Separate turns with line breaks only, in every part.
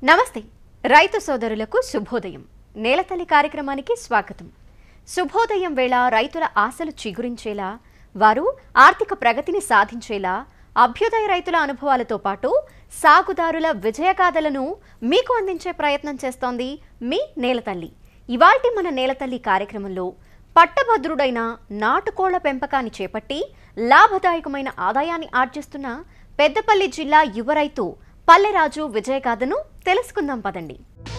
నమస్తే రైతు సోదరులకు శుభోదయం నేలతల్లి కార్యక్రమానికి స్వాగతం శుభోదయం వేళ రైతుల ఆశలు చిగురించేలా వారు ఆర్థిక ప్రగతిని సాధించేలా అభ్యుదయ రైతుల అనుభవాలతో పాటు సాగుదారుల విజయగాథలను మీకు అందించే ప్రయత్నం చేస్తోంది మీ నేలతల్లి ఇవాల్టి మన నేలతల్లి కార్యక్రమంలో పట్టభద్రుడైన నాటుకోళ్ల పెంపకాన్ని చేపట్టి లాభదాయకమైన ఆదాయాన్ని ఆర్జిస్తున్న పెద్దపల్లి జిల్లా యువ రైతు పల్లెరాజు విజయగాథను తెలుసుకుందాం పదండి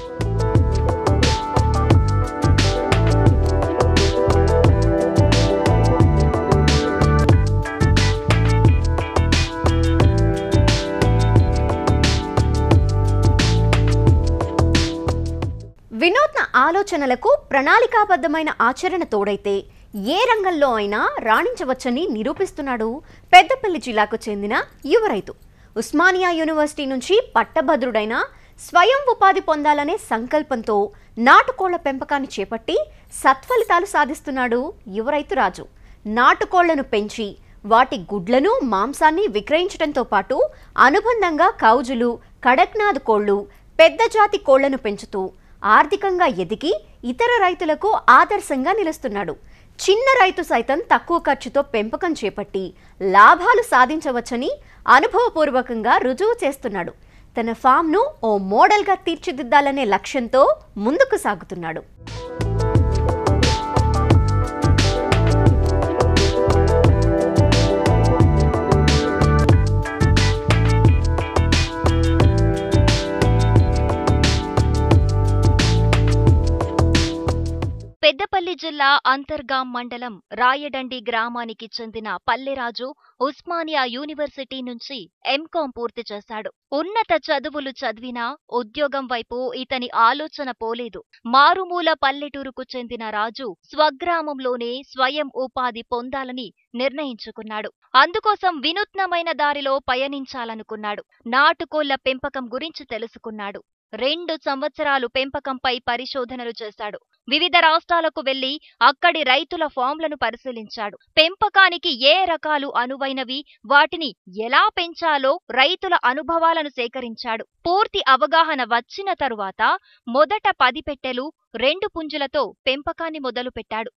వినూత్న ఆలోచనలకు ప్రణాళికాబద్ధమైన ఆచరణ తోడైతే ఏ రంగంలో అయినా రాణించవచ్చని నిరూపిస్తున్నాడు పెద్దపల్లి జిల్లాకు చెందిన యువ రైతు ఉస్మానియా యూనివర్సిటీ నుంచి పట్టభద్రుడైన స్వయం ఉపాధి పొందాలనే సంకల్పంతో నాటుకోళ్ల పెంపకాన్ని చేపట్టి సత్ఫలితాలు సాధిస్తున్నాడు యువ రైతు రాజు నాటుకోళ్లను పెంచి వాటి గుడ్లను మాంసాన్ని విక్రయించడంతో పాటు అనుబంధంగా కౌజులు కడక్నాథ్ కోళ్లు పెద్ద జాతి కోళ్లను పెంచుతూ ఆర్థికంగా ఎదిగి ఇతర రైతులకు ఆదర్శంగా నిలుస్తున్నాడు చిన్న రైతు సైతం తక్కువ ఖర్చుతో పెంపకం చేపట్టి లాభాలు సాధించవచ్చని అనుభవపూర్వకంగా రుజువు చేస్తున్నాడు తన ఫామ్ను ఓ మోడల్గా తీర్చిదిద్దాలనే లక్ష్యంతో ముందుకు సాగుతున్నాడు
పెద్దపల్లి జిల్లా అంతర్గాం మండలం రాయడండి గ్రామానికి చెందిన పల్లెరాజు ఉస్మానియా యూనివర్సిటీ నుంచి ఎంకాం పూర్తి చేశాడు ఉన్నత చదువులు చదివినా ఉద్యోగం వైపు ఇతని ఆలోచన పోలేదు మారుమూల పల్లెటూరుకు చెందిన రాజు స్వగ్రామంలోనే స్వయం ఉపాధి పొందాలని నిర్ణయించుకున్నాడు అందుకోసం వినూత్నమైన దారిలో పయనించాలనుకున్నాడు నాటుకోళ్ల పెంపకం గురించి తెలుసుకున్నాడు రెండు సంవత్సరాలు పెంపకంపై పరిశోధనలు చేశాడు వివిధ రాష్ట్రాలకు వెళ్లి అక్కడి రైతుల ఫామ్లను పరిశీలించాడు పెంపకానికి ఏ రకాలు అనువైనవి వాటిని ఎలా పెంచాలో రైతుల అనుభవాలను సేకరించాడు పూర్తి అవగాహన వచ్చిన తరువాత మొదట పది పెట్టెలు రెండు పుంజులతో పెంపకాన్ని మొదలుపెట్టాడు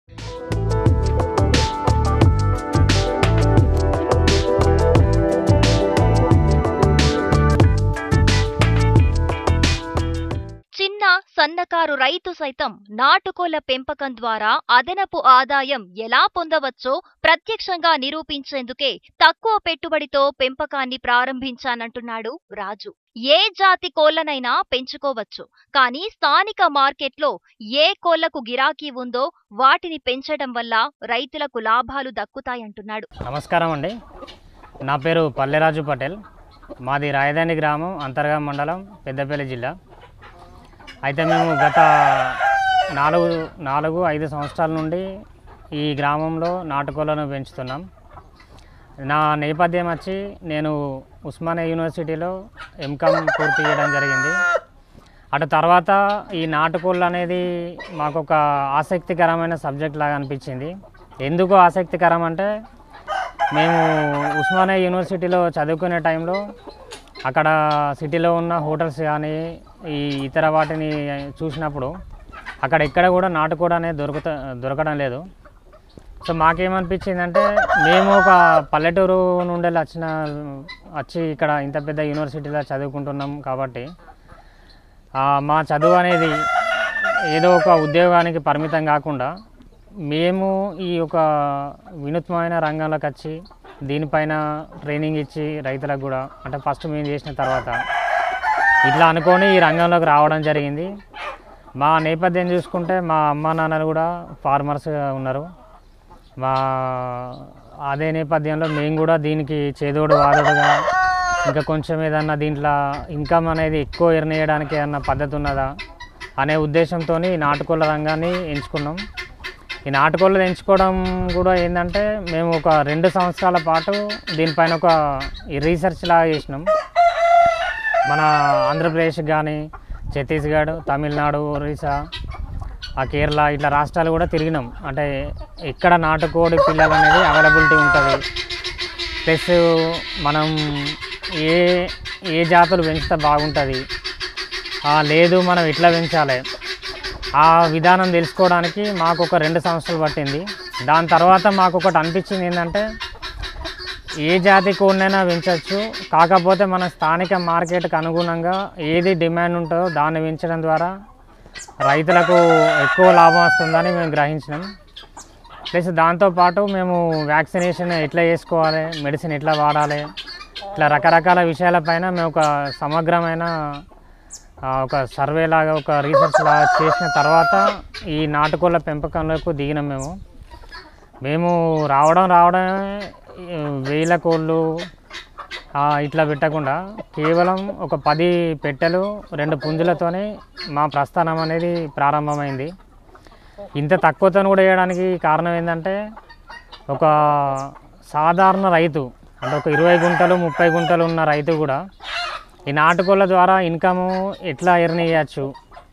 చిన్న సన్నకారు రైతు సైతం నాటుకోళ్ల పెంపకం ద్వారా అదనపు ఆదాయం ఎలా పొందవచ్చో ప్రత్యక్షంగా నిరూపించేందుకే తక్కువ పెట్టుబడితో పెంపకాన్ని ప్రారంభించానంటున్నాడు రాజు ఏ జాతి కోళ్లనైనా పెంచుకోవచ్చు కానీ స్థానిక మార్కెట్లో ఏ కోళ్లకు గిరాకీ ఉందో వాటిని పెంచడం వల్ల రైతులకు లాభాలు దక్కుతాయంటున్నాడు
నమస్కారం అండి నా పేరు పల్లెరాజు పటేల్ మాది రాయదాని గ్రామం అంతర్గా మండలం పెద్దపల్లి జిల్లా అయితే మేము గత నాలుగు నాలుగు ఐదు సంవత్సరాల నుండి ఈ గ్రామంలో నాటుకోళ్లను పెంచుతున్నాం నా నేపథ్యం వచ్చి నేను ఉస్మానియా యూనివర్సిటీలో ఎంకామ్ పూర్తి చేయడం జరిగింది అటు తర్వాత ఈ నాటుకోళ్ళు అనేది మాకు ఒక ఆసక్తికరమైన సబ్జెక్ట్ లాగా అనిపించింది ఎందుకు ఆసక్తికరం అంటే మేము ఉస్మానియా యూనివర్సిటీలో చదువుకునే టైంలో అక్కడ సిటీలో ఉన్న హోటల్స్ కానీ ఈ ఇతర వాటిని చూసినప్పుడు అక్కడ ఎక్కడ కూడా నాటుకోడి అనేది దొరుకుత దొరకడం లేదు సో మాకేమనిపించిందంటే మేము ఒక పల్లెటూరు నుండి వచ్చిన వచ్చి ఇక్కడ ఇంత పెద్ద యూనివర్సిటీలో చదువుకుంటున్నాం కాబట్టి ఆ, మా చదువు అనేది ఏదో ఒక ఉద్యోగానికి పరిమితం కాకుండా మేము ఈ యొక్క వినూత్నమైన రంగంలోకి వచ్చి దీనిపైన ట్రైనింగ్ ఇచ్చి రైతులకు కూడా అంటే ఫస్ట్ మేము చేసిన తర్వాత ఇట్లా అనుకొని ఈ రంగంలోకి రావడం జరిగింది మా నేపథ్యం చూసుకుంటే మా అమ్మ నాన్నలు కూడా ఫార్మర్స్ ఉన్నారు మా అదే నేపథ్యంలో మేము కూడా దీనికి చేదోడు వాదోడుగా ఇంకా కొంచెం ఏదన్నా దీంట్లో ఇన్కమ్ అనేది ఎక్కువ ఎర్న్ చేయడానికి ఏదన్నా పద్ధతి ఉన్నదా అనే ఉద్దేశంతో నాటుకోళ్ళ రంగాన్ని ఎంచుకున్నాం ఈ నాటుకోళ్ళు ఎంచుకోవడం కూడా ఏంటంటే మేము ఒక రెండు సంవత్సరాల పాటు దీనిపైన ఒక ఈ రీసెర్చ్ లాగా చేసినాం మన ఆంధ్రప్రదేశ్ కానీ ఛత్తీస్గఢ్ తమిళనాడు ఒరిస్సా ఆ కేరళ ఇట్లా రాష్ట్రాలు కూడా తిరిగినాం అంటే ఎక్కడ నాటుకోడి పిల్లలు అనేది అవైలబిలిటీ ఉంటుంది ప్లస్ మనం ఏ ఏ జాతులు పెంచితే బాగుంటుంది "ఆ, లేదు మనం ఇట్లా పెంచాలి ఆ విధానం తెలుసుకోవడానికి మాకు ఒక రెండు సంవత్సరాలు పట్టింది దాని తర్వాత మాకు ఒకటి అనిపించింది ఏంటంటే ఏ జాతి కోడినైనా పెంచవచ్చు కాకపోతే మన స్థానిక మార్కెట్కి అనుగుణంగా ఏది డిమాండ్ ఉంటుందో దాన్ని పెంచడం ద్వారా రైతులకు ఎక్కువ లాభం వస్తుందని మేము గ్రహించినాం ప్లస్ దాంతోపాటు మేము వ్యాక్సినేషన్ ఎట్లా చేసుకోవాలి మెడిసిన్ ఎట్లా వాడాలి ఇట్లా రకరకాల విషయాలపైన మేము ఒక సమగ్రమైన ఆ, ఒక సర్వే లాగా ఒక రీసెర్చ్ లాగా చేసిన తర్వాత ఈ నాటుకోళ్ళ పెంపకంలోకి దిగినాం మేము మేము రావడం రావడమే ఈ వేల కోళ్ళు ఆ, ఇట్లా పెట్టకుండా కేవలం ఒక పది పెట్టెలు రెండు పుంజులతోనే మా ప్రస్థానం అనేది ప్రారంభమైంది ఇంత తక్కువతో కూడా వేయడానికి కారణం ఏంటంటే ఒక సాధారణ రైతు అంటే ఒక ఇరవై గుంటలు ముప్పై గుంటలు ఉన్న రైతు కూడా ఈ నాటుకోళ్ళ ద్వారా ఇన్కమ్ ఎట్లా ఎర్న్ చేయచ్చు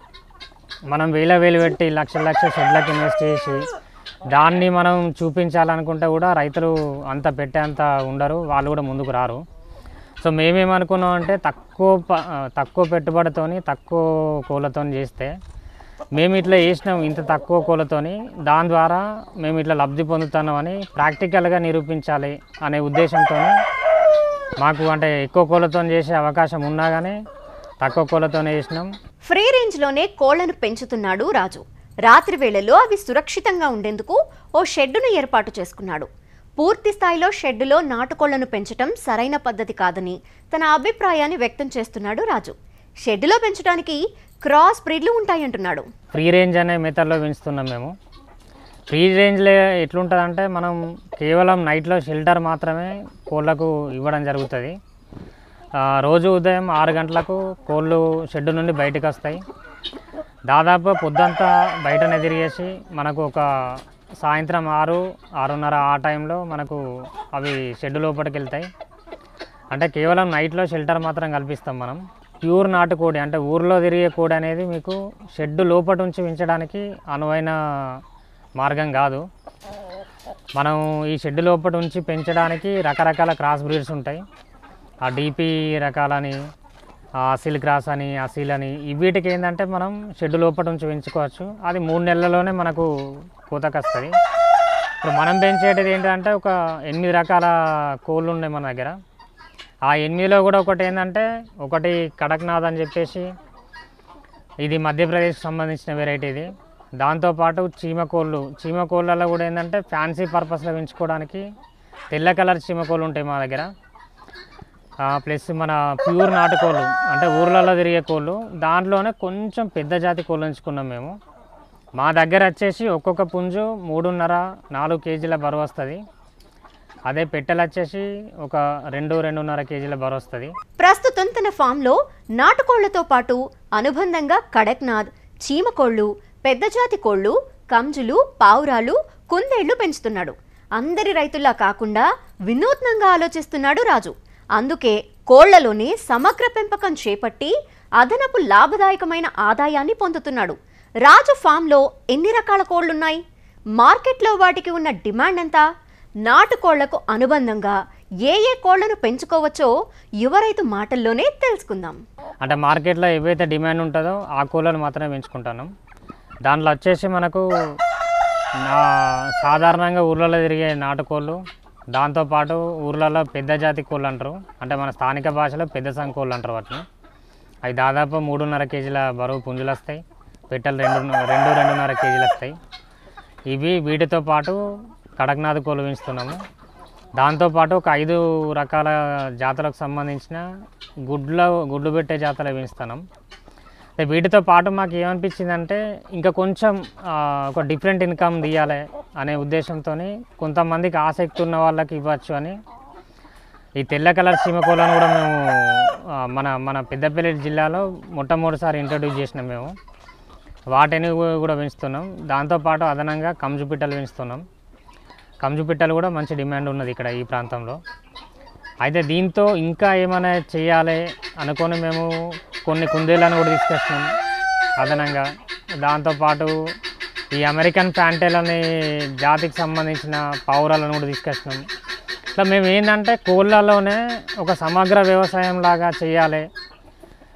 మనం వేల వేలు పెట్టి లక్షల లక్షల షెడ్లకు ఇన్వెస్ట్ చేసి దాన్ని మనం చూపించాలనుకుంటే కూడా రైతులు అంత పెట్టేంత ఉండరు వాళ్ళు కూడా ముందుకు రారు సో మేమేమనుకున్నాం అంటే తక్కువ ప- తక్కువ పెట్టుబడితోని తక్కువ కోళ్ళతోని చేస్తే మేము ఇట్లా చేసినాం ఇంత తక్కువ కోళ్ళతోని దాని ద్వారా మేము ఇట్లా లబ్ధి పొందుతున్నామని ప్రాక్టికల్గా నిరూపించాలి అనే ఉద్దేశంతో మాకు అంటే ఎక్కువ కోళ్ళతో చేసే అవకాశం ఉన్నా కానీ తక్కువ కోళ్ళతోనే చేసినాం
ఫ్రీ రేంజ్లోనే కోళ్లను పెంచుతున్నాడు రాజు రాత్రి వేళల్లో అవి సురక్షితంగా ఉండేందుకు ఓ షెడ్డును ఏర్పాటు చేసుకున్నాడు పూర్తి స్థాయిలో షెడ్డులో నాటుకోళ్లను పెంచటం సరైన పద్ధతి కాదని తన అభిప్రాయాన్ని వ్యక్తం చేస్తున్నాడు రాజు షెడ్డులో పెంచడానికి క్రాస్ బ్రీడ్లు ఉంటాయంటున్నాడు
ఫ్రీ రేంజ్ అనే మెథడ్లో పెంచుతున్నాం మేము ఫ్రీ రేంజ్లో ఎట్లుంటుందంటే మనం కేవలం నైట్లో షెల్టర్ మాత్రమే కోళ్ళకు ఇవ్వడం జరుగుతుంది ఆ, రోజు ఉదయం ఆరు గంటలకు కోళ్ళు షెడ్ నుండి బయటకు వస్తాయి దాదాపు పొద్దంతా బయటనే తిరిగేసి మనకు ఒక సాయంత్రం ఆరు ఆరున్నర ఆ టైంలో మనకు అవి షెడ్ లోపలికి వెళ్తాయి అంటే కేవలం నైట్లో షెల్టర్ మాత్రం కల్పిస్తాం మనం ప్యూర్ నాటుకోడి అంటే ఊర్లో తిరిగే కోడి అనేది మీకు షెడ్ లోపల ఉంచి పెంచడానికి అనువైన మార్గం కాదు మనం ఈ షెడ్ లోపల ఉంచి పెంచడానికి రకరకాల క్రాస్ బ్రీడ్స్ ఉంటాయి ఆ డీపీ రకాలని ఆ అసిల్ క్రాస్ అని అసీల్ అని ఈ వీటికి ఏంటంటే మనం షెడ్ లోపల ఉంచి పెంచుకోవచ్చు అది మూడు నెలల్లోనే మనకు కోతకు వస్తుంది ఇప్పుడు మనం పెంచేటిది ఏంటంటే ఒక ఎనిమిది రకాల కోళ్ళు ఉన్నాయి మన దగ్గర ఆ ఎనిమిదిలో కూడా ఒకటి ఏంటంటే ఒకటి కడక్నాథ్ అని చెప్పేసి ఇది మధ్యప్రదేశ్కి సంబంధించిన వెరైటీ ఇది దాంతోపాటు చీమకోళ్ళు చీమకోళ్ళలో కూడా ఏంటంటే ఫ్యాన్సీ పర్పస్లో పెంచుకోవడానికి తెల్ల కలర్ చీమకోళ్ళు ఉంటాయి మా దగ్గర ప్లస్ మన ప్యూర్ నాటుకోళ్ళు అంటే ఊర్లలో తిరిగే కోళ్ళు దాంట్లోనే కొంచెం పెద్ద జాతి కోళ్ళు ఉంచుకున్నాం మేము మా దగ్గర వచ్చేసి ఒక్కొక్క పుంజు మూడున్నర నాలుగు కేజీల బరువు వస్తుంది అదే పెట్టెలు వచ్చేసి ఒక రెండు రెండున్నర కేజీల బరువు వస్తుంది
ప్రస్తుతం తన ఫామ్లో నాటుకోళ్లతో పాటు అనుబంధంగా కడక్నాథ్ చీమకోళ్ళు పెద్దజాతి కోళ్ళు కంజులు పావురాలు కుందేళ్లు పెంచుతున్నాడు అందరి రైతుల్లా కాకుండా వినూత్నంగా ఆలోచిస్తున్నాడు రాజు అందుకే కోళ్లలోనే సమగ్ర పెంపకం చేపట్టి అదనపు లాభదాయకమైన ఆదాయాన్ని పొందుతున్నాడు రాజు ఫామ్లో ఎన్ని రకాల కోళ్లున్నాయి మార్కెట్లో వాటికి ఉన్న డిమాండ్ ఎంత నాటుకోళ్లకు అనుబంధంగా ఏ ఏ కోళ్లను పెంచుకోవచ్చో యువ రైతు మాటల్లోనే తెలుసుకుందాం
అంటే మార్కెట్లో ఏవైతే డిమాండ్ ఉంటుందో ఆ కోళ్ళను మాత్రమే పెంచుకుంటాను దాంట్లో వచ్చేసి మనకు నా సాధారణంగా ఊర్లలో తిరిగే నాటుకోళ్ళు దాంతోపాటు ఊర్లలో పెద్ద జాతి కోళ్ళు అంటారు అంటే మన స్థానిక భాషలో పెద్ద సంఖ కోళ్ళు అంటారు వాటిని అవి దాదాపు మూడున్నర కేజీల బరువు పుంజులు వస్తాయి పెట్టెలు రెండు రెండు రెండున్నర కేజీలు వస్తాయి ఇవి వీటితో పాటు కడక్నాథ్ కోళ్ళు పెంచుతున్నాము దాంతోపాటు ఒక ఐదు రకాల జాతులకు సంబంధించిన గుడ్ల గుడ్లు పెట్టే జాతరలు పెంచుతున్నాం అయితే వీటితో పాటు మాకు ఏమనిపించిందంటే ఇంకా కొంచెం ఆ, ఒక డిఫరెంట్ ఇన్కమ్ తీయాలి అనే ఉద్దేశంతో కొంతమందికి ఆసక్తి ఉన్న వాళ్ళకి ఇవ్వచ్చు అని ఈ తెల్ల కలర్ చీమకోళ్ళను కూడా మేము ఆ, మన మన పెద్దపల్లి జిల్లాలో మొట్టమొదటిసారి ఇంట్రడ్యూస్ చేసినాం మేము వాటిని కూ- కూడా పెంచుతున్నాం దాంతోపాటు అదనంగా కంజు పిట్టలు పెంచుతున్నాం కంజు పిట్టలు కూడా మంచి డిమాండ్ ఉన్నది ఇక్కడ ఈ ప్రాంతంలో అయితే దీంతో ఇంకా ఏమైనా చేయాలి అనుకొని మేము కొన్ని కుందేళ్ళను కూడా తీసుకొచ్చినాం అదనంగా దాంతోపాటు ఈ అమెరికన్ ప్యాంటేల్ అనే జాతికి సంబంధించిన పావురాలను కూడా తీసుకొచ్చినాం ఇట్లా మేము ఏంటంటే కోళ్ళలోనే ఒక సమగ్ర వ్యవసాయం లాగా చేయాలి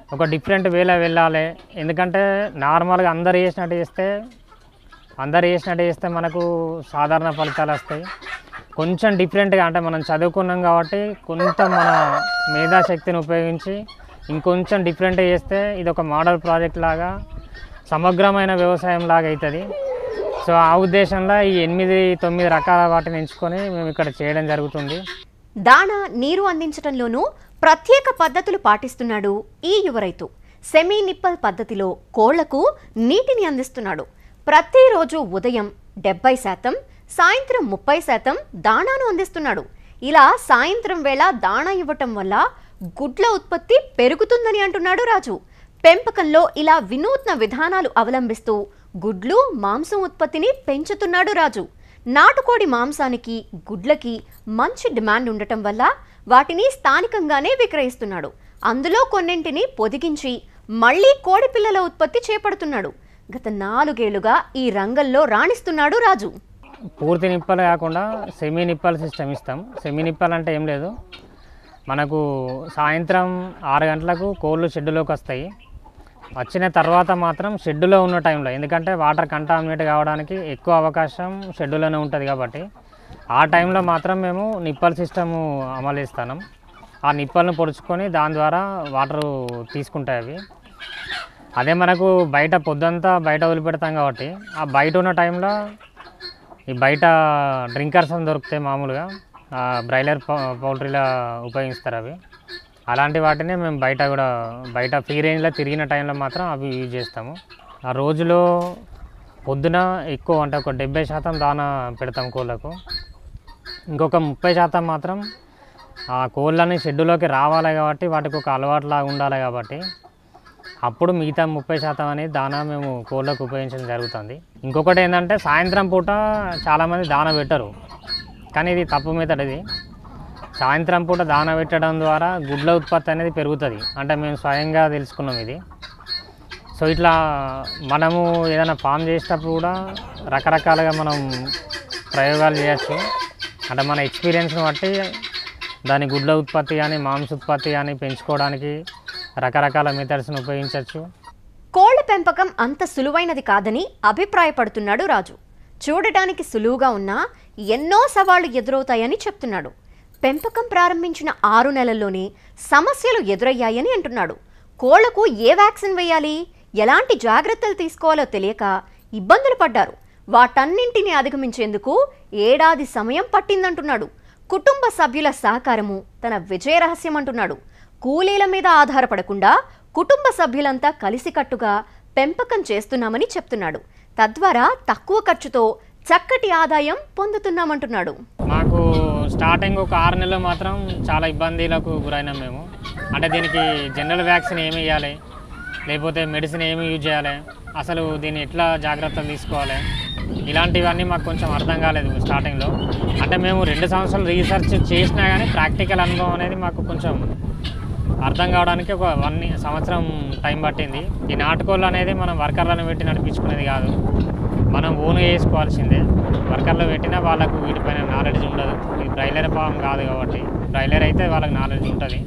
ఒక డిఫరెంట్ వేలో వెళ్ళాలి ఎందుకంటే నార్మల్గా అందరు చేసినట్టు చేస్తే అందరు చేసినట్టు చేస్తే మనకు సాధారణ ఫలితాలు వస్తాయి కొంచెం డిఫరెంట్గా అంటే మనం చదువుకున్నాం కాబట్టి కొంత మన మేధాశక్తిని ఉపయోగించి ఇంకొంచెం డిఫరెంట్గా చేస్తే ఇది ఒక మోడల్ ప్రాజెక్ట్ లాగా సమగ్రమైన వ్యవసాయం లాగా అవుతుంది సో ఆ ఉద్దేశంలో ఈ ఎనిమిది తొమ్మిది రకాల వాటిని ఎంచుకొని మేము ఇక్కడ చేయడం జరుగుతుంది
దాణ నీరు అందించడంలోనూ ప్రత్యేక పద్ధతులు పాటిస్తున్నాడు ఈ యువ రైతు సెమీ నిప్పల్ పద్ధతిలో కోళ్లకు నీటిని అందిస్తున్నాడు ప్రతిరోజు ఉదయం డెబ్బై శాతం సాయంత్రం ముప్పై శాతం దాణాను అందిస్తున్నాడు ఇలా సాయంత్రం వేళ దాణా ఇవ్వటం వల్ల గుడ్ల ఉత్పత్తి పెరుగుతుందని అంటున్నాడు రాజు పెంపకంలో ఇలా వినూత్న విధానాలు అవలంబిస్తూ గుడ్లు మాంసం ఉత్పత్తిని పెంచుతున్నాడు రాజు నాటుకోడి మాంసానికి గుడ్లకి మంచి డిమాండ్ ఉండటం వల్ల వాటిని స్థానికంగానే విక్రయిస్తున్నాడు అందులో కొన్నింటిని పొదిగించి మళ్ళీ కోడి పిల్లల ఉత్పత్తి చేపడుతున్నాడు గత నాలుగేళ్లుగా ఈ రంగంలో రాణిస్తున్నాడు రాజు
పూర్తి నిప్పలు కాకుండా సెమీ నిప్పల సిస్టమ్ ఇస్తాం సెమీ నిప్పలు అంటే ఏం లేదు మనకు సాయంత్రం ఆరు గంటలకు కోళ్ళు షెడ్డులోకి వస్తాయి వచ్చిన తర్వాత మాత్రం షెడ్డులో ఉన్న టైంలో ఎందుకంటే వాటర్ కంటామినేట్ కావడానికి ఎక్కువ అవకాశం షెడ్డులోనే ఉంటుంది కాబట్టి ఆ టైంలో మాత్రం మేము నిప్పల్ సిస్టము అమలు చేస్తున్నాం ఆ నిప్పలను పొడుచుకొని దాని ద్వారా వాటర్ తీసుకుంటాయి అవి అదే మనకు బయట పొద్దంతా బయట వదిలిపెడతాం కాబట్టి ఆ బయట ఉన్న టైంలో ఈ బయట డ్రింకర్స్ అని దొరుకుతాయి మామూలుగా ఆ బ్రాయిలర్ పౌ- పౌల్ట్రీలో ఉపయోగిస్తారు అవి అలాంటి వాటిని మేము బయట కూడా బయట ఫ్రీ రేంజ్లో తిరిగిన టైంలో మాత్రం అవి యూజ్ చేస్తాము ఆ రోజులో పొద్దున ఎక్కువ అంటే ఒక డెబ్బై శాతం దానా పెడతాం కోళ్ళకు ఇంకొక ముప్పై శాతం మాత్రం ఆ కోళ్ళని షెడ్యూల్లోకి రావాలి కాబట్టి వాటికి ఒక అలవాటులాగా ఉండాలి కాబట్టి అప్పుడు మిగతా ముప్పై శాతం అనేది దానా మేము కోళ్ళకు ఉపయోగించడం జరుగుతుంది ఇంకొకటి ఏంటంటే సాయంత్రం పూట చాలామంది దాన పెట్టరు కానీ ఇది తప్పు మెథడ్ ఇది సాయంత్రం పూట దాన పెట్టడం ద్వారా గుడ్ల ఉత్పత్తి అనేది పెరుగుతుంది అంటే మేము స్వయంగా తెలుసుకున్నాం ఇది సో ఇట్లా మనము ఏదైనా ఫామ్ చేసేటప్పుడు కూడా రకరకాలుగా మనం ప్రయోగాలు చేయొచ్చు అంటే మన ఎక్స్పీరియన్స్ని బట్టి దాని గుడ్ల ఉత్పత్తి కానీ మాంస ఉత్పత్తి కానీ పెంచుకోవడానికి రకరకాల మెథడ్స్ని ఉపయోగించవచ్చు
కోళ్ల పెంపకం అంత సులువైనది కాదని అభిప్రాయపడుతున్నాడు రాజు చూడటానికి సులువుగా ఉన్నా ఎన్నో సవాళ్లు ఎదురవుతాయని చెప్తున్నాడు పెంపకం ప్రారంభించిన ఆరు నెలల్లోనే సమస్యలు ఎదురయ్యాయని అంటున్నాడు కోళ్లకు ఏ వ్యాక్సిన్ వేయాలి ఎలాంటి జాగ్రత్తలు తీసుకోవాలో తెలియక ఇబ్బందులు పడ్డారు వాటన్నింటినీ అధిగమించేందుకు ఏడాది సమయం పట్టిందంటున్నాడు కుటుంబ సభ్యుల సహకారము తన విజయ రహస్యం అంటున్నాడు కూలీల మీద ఆధారపడకుండా కుటుంబ సభ్యులంతా కలిసికట్టుగా పెంపకం చేస్తున్నామని చెప్తున్నాడు తద్వారా తక్కువ ఖర్చుతో చక్కటి ఆదాయం పొందుతున్నామంటున్నాడు
మాకు స్టార్టింగ్ ఒక ఆరు నెలలు మాత్రం చాలా ఇబ్బందులకు గురైనాం మేము అంటే దీనికి జనరల్ వ్యాక్సిన్ ఏమి ఇవ్వాలి లేకపోతే మెడిసిన్ ఏమి యూజ్ చేయాలి అసలు దీన్ని ఎట్లా జాగ్రత్తలు తీసుకోవాలి ఇలాంటివన్నీ మాకు కొంచెం అర్థం కాలేదు స్టార్టింగ్లో అంటే మేము రెండు సంవత్సరాలు రీసెర్చ్ చేసినా కానీ ప్రాక్టికల్ అనుభవం అనేది మాకు కొంచెం అర్థం కావడానికి ఒక వన్ సంవత్సరం టైం పట్టింది ఈ నాటుకోళ్ళు అనేది మనం వర్కర్లను పెట్టి నడిపించుకునేది కాదు మనం ఓన్ చేసుకోవాల్సిందే వర్కర్లు పెట్టినా వాళ్ళకు వీటిపైన నాలెడ్జ్ ఉండదు ఇది బ్రైలర్ ఫామ్ కాదు కాబట్టి బ్రైలర్ అయితే వాళ్ళకి నాలెడ్జ్ ఉంటుంది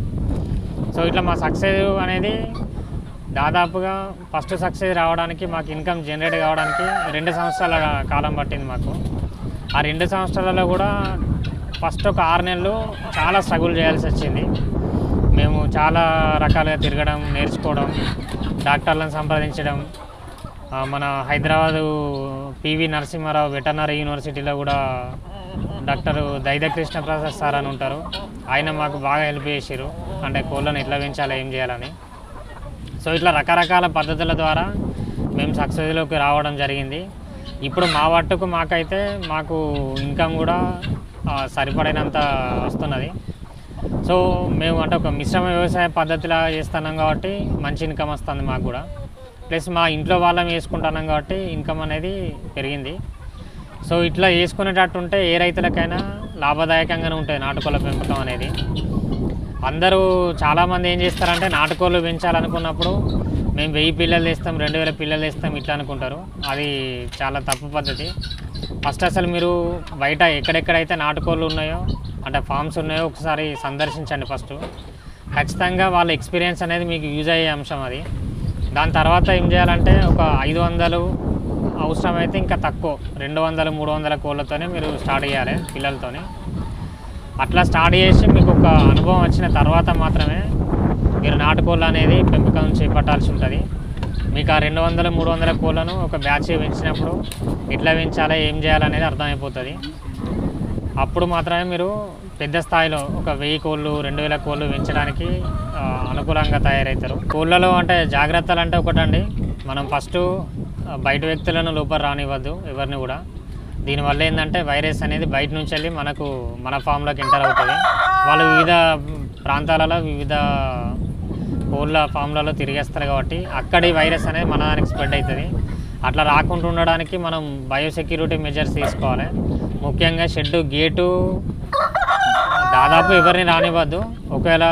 సో ఇట్లా మా సక్సెస్ అనేది దాదాపుగా ఫస్ట్ సక్సెస్ రావడానికి మాకు ఇన్కమ్ జనరేట్ కావడానికి రెండు సంవత్సరాల కాలం పట్టింది మాకు ఆ రెండు సంవత్సరాలలో కూడా ఫస్ట్ ఒక ఆరు నెలలు చాలా స్ట్రగుల్ చేయాల్సి వచ్చింది మేము చాలా రకాలుగా తిరగడం నేర్చుకోవడం డాక్టర్లను సంప్రదించడం ఆ, మన హైదరాబాదు పివి నరసింహారావు వెటర్నరీ యూనివర్సిటీలో కూడా డాక్టర్ దైద కృష్ణ ప్రసాద్ సార్ అని ఉంటారు ఆయన మాకు బాగా హెల్ప్ చేసారు అంటే కోళ్ళను ఎట్లా పెంచాలి ఏం చేయాలని సో ఇట్లా రకరకాల పద్ధతుల ద్వారా మేము సక్సెస్లోకి రావడం జరిగింది ఇప్పుడు మా వట్టుకు మాకైతే మాకు ఇన్కమ్ కూడా ఆ, సరిపడినంత వస్తున్నది సో మేము అంటే ఒక మిశ్రమ వ్యవసాయ పద్ధతిలా చేస్తున్నాం కాబట్టి మంచి ఇన్కమ్ వస్తుంది మాకు కూడా ప్లస్ మా ఇంట్లో వాళ్ళం వేసుకుంటున్నాం కాబట్టి ఇన్కమ్ అనేది పెరిగింది సో ఇట్లా వేసుకునేటట్టు ఉంటే ఏ రైతులకైనా లాభదాయకంగానే ఉంటుంది నాటుకోళ్ళ పెంపకం అనేది అందరూ చాలామంది ఏం చేస్తారంటే నాటుకోళ్ళు పెంచాలనుకున్నప్పుడు మేము వెయ్యి పిల్లలు తెస్తాం రెండు వేల పిల్లలు తెస్తాం ఇట్లా అనుకుంటారు అది చాలా తప్పు పద్ధతి ఫస్ట్ అసలు మీరు బయట ఎక్కడెక్కడైతే నాటుకోళ్ళు ఉన్నాయో అంటే ఫామ్స్ ఉన్నాయో ఒకసారి సందర్శించండి ఫస్ట్ ఖచ్చితంగా వాళ్ళ ఎక్స్పీరియన్స్ అనేది మీకు యూజ్ అయ్యే అంశం అది దాని తర్వాత ఏం చేయాలంటే ఒక ఐదు వందలు అవసరమైతే ఇంకా తక్కువ రెండు వందలు మూడు వందల కోళ్ళతోనే మీరు స్టార్ట్ చేయాలి పిల్లలతోని అట్లా స్టార్ట్ చేసి మీకు ఒక అనుభవం వచ్చిన తర్వాత మాత్రమే మీరు నాటుకోళ్ళు అనేది పెంపకం చేపట్టాల్సి ఉంటుంది మీకు ఆ రెండు వందల మూడు వందల కోళ్ళను ఒక బ్యాచ్ పెంచినప్పుడు ఎట్లా పెంచాలి ఏం చేయాలనేది అర్థమైపోతుంది అప్పుడు మాత్రమే మీరు పెద్ద స్థాయిలో ఒక వెయ్యి కోళ్ళు రెండు వేల కోళ్ళు పెంచడానికి ఆ, అనుకూలంగా తయారవుతారు కోళ్ళలో అంటే జాగ్రత్తలు అంటే ఒకటండి మనం ఫస్ట్ బయట వ్యక్తులను లోపల రానివ్వద్దు ఎవరిని కూడా దీనివల్ల ఏంటంటే వైరస్ అనేది బయట నుంచి వెళ్ళి మనకు మన ఫామ్లోకి ఎంటర్ అవుతుంది వాళ్ళు వివిధ ప్రాంతాలలో వివిధ కోళ్ళ ఫామ్లలో తిరిగేస్తారు కాబట్టి అక్కడి వైరస్ అనేది మన దానికి స్ప్రెడ్ అవుతుంది అట్లా రాకుండా ఉండడానికి మనం బయోసెక్యూరిటీ మెజర్స్ తీసుకోవాలి ముఖ్యంగా షెడ్ గేటు దాదాపు ఎవరిని రానివ్వద్దు ఒకవేళ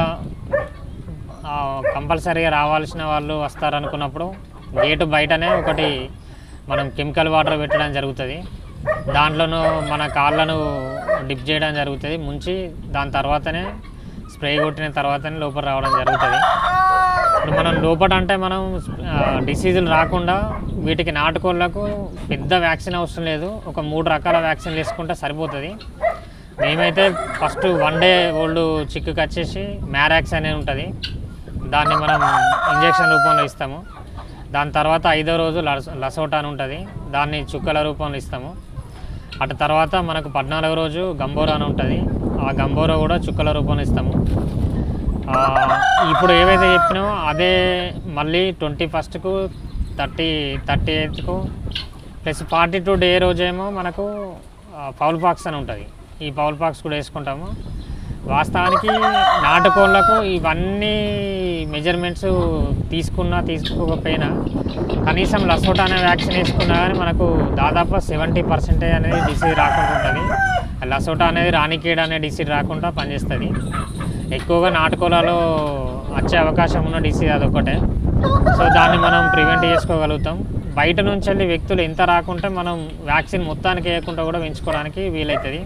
కంపల్సరీగా రావాల్సిన వాళ్ళు వస్తారనుకున్నప్పుడు గేటు బయటనే ఒకటి మనం కెమికల్ వాటర్ పెట్టడం జరుగుతుంది దాంట్లోనూ మన కాళ్ళను డిప్ చేయడం జరుగుతుంది ముంచి దాని తర్వాతనే స్ప్రే కొట్టిన తర్వాతనే లోపల రావడం జరుగుతుంది ఇప్పుడు మనం లోపల అంటే మనం డిసీజులు రాకుండా వీటికి నాటుకోళ్ళకు పెద్ద వ్యాక్సిన్ అవసరం లేదు ఒక మూడు రకాల వ్యాక్సిన్లు వేసుకుంటే సరిపోతుంది మేమైతే ఫస్ట్ వన్ డే ఓల్డ్ చిక్కుకి వచ్చేసి మ్యారాక్స్ అనేది ఉంటుంది దాన్ని మనం ఇంజెక్షన్ రూపంలో ఇస్తాము దాని తర్వాత ఐదో రోజు లస్ లసోటా అని ఉంటుంది దాన్ని చుక్కల రూపంలో ఇస్తాము అటు తర్వాత మనకు పద్నాలుగో రోజు గంబోరా అని ఉంటుంది ఆ గంబోరా కూడా చుక్కల రూపంలో ఇస్తాము ఆ, ఇప్పుడు ఏవైతే చెప్పినామో అదే మళ్ళీ ట్వంటీ ఫస్ట్కు థర్టీ థర్టీ ఎయిత్కు ప్లస్ ఫార్టీ టూ డే రోజేమో మనకు పౌల్ పాక్స్ అని ఉంటుంది ఈ పౌల్ పాక్స్ కూడా వేసుకుంటాము వాస్తవానికి నాటుకోళ్ళకు ఇవన్నీ మెజర్మెంట్స్ తీసుకున్నా తీసుకోకపోయినా కనీసం లసోటా అనే వ్యాక్సిన్ వేసుకున్నా కానీ మనకు దాదాపు సెవెంటీ పర్సెంటేజ్ అనేది డిసీజ్ రాకుండా ఉంటుంది లసోటా అనేది రానికేడ్ అనే డిసీజ్ రాకుండా పనిచేస్తుంది ఎక్కువగా నాటుకోలలో వచ్చే అవకాశం ఉన్న డిసీజ్ అదొకటే సో దాన్ని మనం ప్రివెంట్ చేసుకోగలుగుతాం బయట నుంచి వెళ్ళి వ్యక్తులు ఎంత రాకుంటే మనం వ్యాక్సిన్ మొత్తానికి వేయకుండా కూడా పెంచుకోవడానికి వీలవుతుంది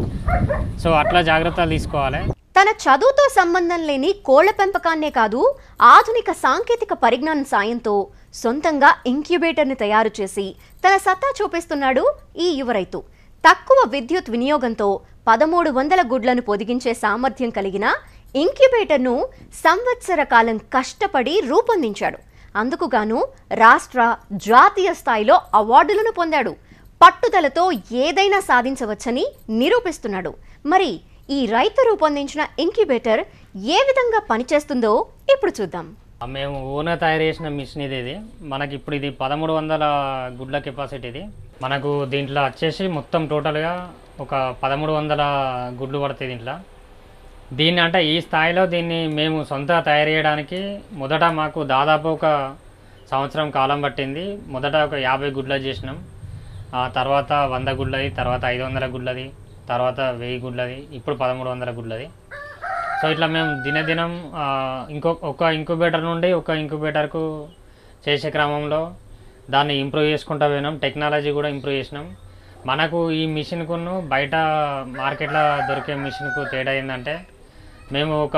సో అట్లా జాగ్రత్తలు తీసుకోవాలి
తన చదువుతో సంబంధం లేని కోళ్ల పెంపకాన్నే కాదు ఆధునిక సాంకేతిక పరిజ్ఞానం సాయంతో సొంతంగా ఇంక్యుబేటర్ని తయారు చేసి తన సత్తా చూపిస్తున్నాడు ఈ యువ రైతు తక్కువ విద్యుత్ వినియోగంతో పదమూడు వందల గుడ్లను పొదిగించే సామర్థ్యం కలిగిన ఇంక్యుబేటర్ను సంవత్సర కాలం కష్టపడి రూపొందించాడు అందుకుగాను రాష్ట్ర జాతీయ స్థాయిలో అవార్డులను పొందాడు పట్టుదలతో ఏదైనా సాధించవచ్చని నిరూపిస్తున్నాడు మరి ఈ రైతు రూపొందించిన ఇంక్యుబేటర్ ఏ విధంగా పనిచేస్తుందో ఇప్పుడు చూద్దాం
మేము ఓనర్ తయారు చేసిన మిషన్ ఇది ఇది మనకి ఇప్పుడు ఇది పదమూడు వందల గుడ్ల కెపాసిటీ ఇది మనకు దీంట్లో వచ్చేసి మొత్తం టోటల్గా ఒక పదమూడు వందల గుడ్లు పడతాయి దీంట్లో దీన్ని అంటే ఈ స్థాయిలో దీన్ని మేము సొంత తయారు చేయడానికి మొదట మాకు దాదాపు ఒక సంవత్సరం కాలం పట్టింది మొదట ఒక యాభై గుడ్ల చేసినాం ఆ తర్వాత వంద గుడ్లది తర్వాత ఐదు వందల గుడ్లది తర్వాత వెయ్యి గుడ్లది ఇప్పుడు పదమూడు వందల గుడ్లది సో ఇట్లా మేము దినదినం ఆ, ఇంకో ఒక ఇంక్యుబేటర్ నుండి ఒక ఇంక్యుబేటర్కు చేసే క్రమంలో దాన్ని ఇంప్రూవ్ చేసుకుంటూ పోయినాం టెక్నాలజీ కూడా ఇంప్రూవ్ చేసినాం మనకు ఈ మిషన్కును బయట మార్కెట్లో దొరికే మిషన్కు తేడా ఏంటంటే మేము ఒక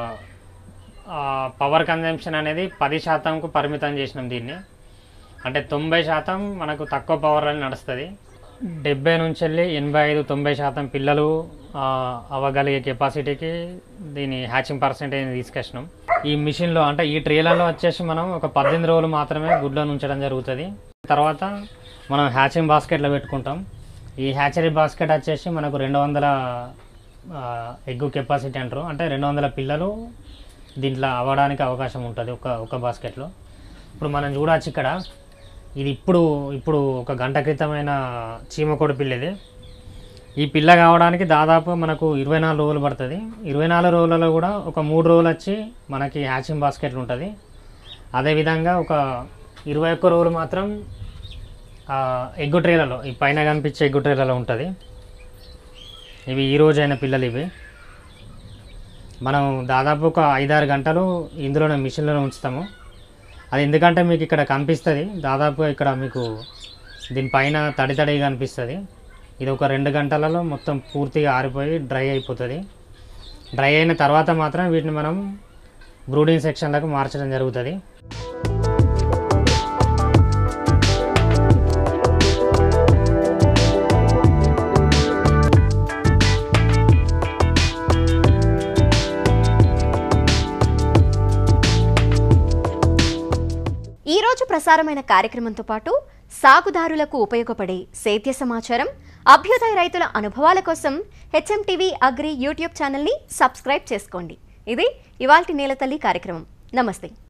పవర్ కన్జంప్షన్ అనేది పది శాతంకు పరిమితం చేసినాం దీన్ని అంటే తొంభై శాతం మనకు తక్కువ పవర్ అని నడుస్తుంది డెబ్బై నుంచి వెళ్ళి ఎనభై ఐదు తొంభై శాతం పిల్లలు ఆ, అవ్వగలిగే కెపాసిటీకి దీని హ్యాచింగ్ పర్సెంటేజ్ తీసుకొచ్చినాం ఈ మిషన్లో అంటే ఈ ట్రేలలో వచ్చేసి మనం ఒక పద్దెనిమిది రోజులు మాత్రమే గుడ్లను ఉంచడం జరుగుతుంది తర్వాత మనం హ్యాచింగ్ బాస్కెట్లో పెట్టుకుంటాం ఈ హ్యాచరీ బాస్కెట్ వచ్చేసి మనకు రెండు వందల ఎగ్ కెపాసిటీ అంటారు అంటే రెండు వందల పిల్లలు దీంట్లో అవ్వడానికి అవకాశం ఉంటుంది ఒక ఒక బాస్కెట్లో ఇప్పుడు మనం చూడవచ్చు ఇక్కడ ఇది ఇప్పుడు ఇప్పుడు ఒక గంట క్రితమైన చీమకోడి పిల్ల ఇది ఈ పిల్ల కావడానికి దాదాపు మనకు ఇరవై నాలుగు రోజులు పడుతుంది ఇరవై నాలుగు రోజులలో కూడా ఒక మూడు రోజులు వచ్చి మనకి హ్యాచింగ్ బాస్కెట్లు ఉంటుంది అదేవిధంగా ఒక ఇరవై ఒక్క రోజులు మాత్రం ఆ, ఎగ్గు ట్రేలలో ఈ పైన కనిపించే ఎగ్గు ట్రేలలో ఉంటుంది ఇవి ఈ రోజు అయిన పిల్లలు ఇవి మనం దాదాపు ఒక ఐదారు గంటలు ఇందులోనే మిషన్లోనే ఉంచుతాము అది ఎందుకంటే మీకు ఇక్కడ కనిపిస్తుంది దాదాపుగా ఇక్కడ మీకు దీనిపైన తడి తడిగా కనిపిస్తుంది ఇది ఒక రెండు గంటలలో మొత్తం పూర్తిగా ఆరిపోయి డ్రై అయిపోతుంది డ్రై అయిన తర్వాత మాత్రం వీటిని మనం బ్రూడింగ్ సెక్షన్లకు మార్చడం జరుగుతుంది
ఈ రోజు ప్రసారమైన కార్యక్రమంతో పాటు సాగుదారులకు ఉపయోగపడే సేద్య సమాచారం అభ్యుదయ రైతుల అనుభవాల కోసం హెచ్ఎం టీవీ అగ్రి యూట్యూబ్ ఛానల్ని సబ్స్క్రైబ్ చేసుకోండి ఇది ఇవాల్టి నేలతల్లి కార్యక్రమం నమస్తే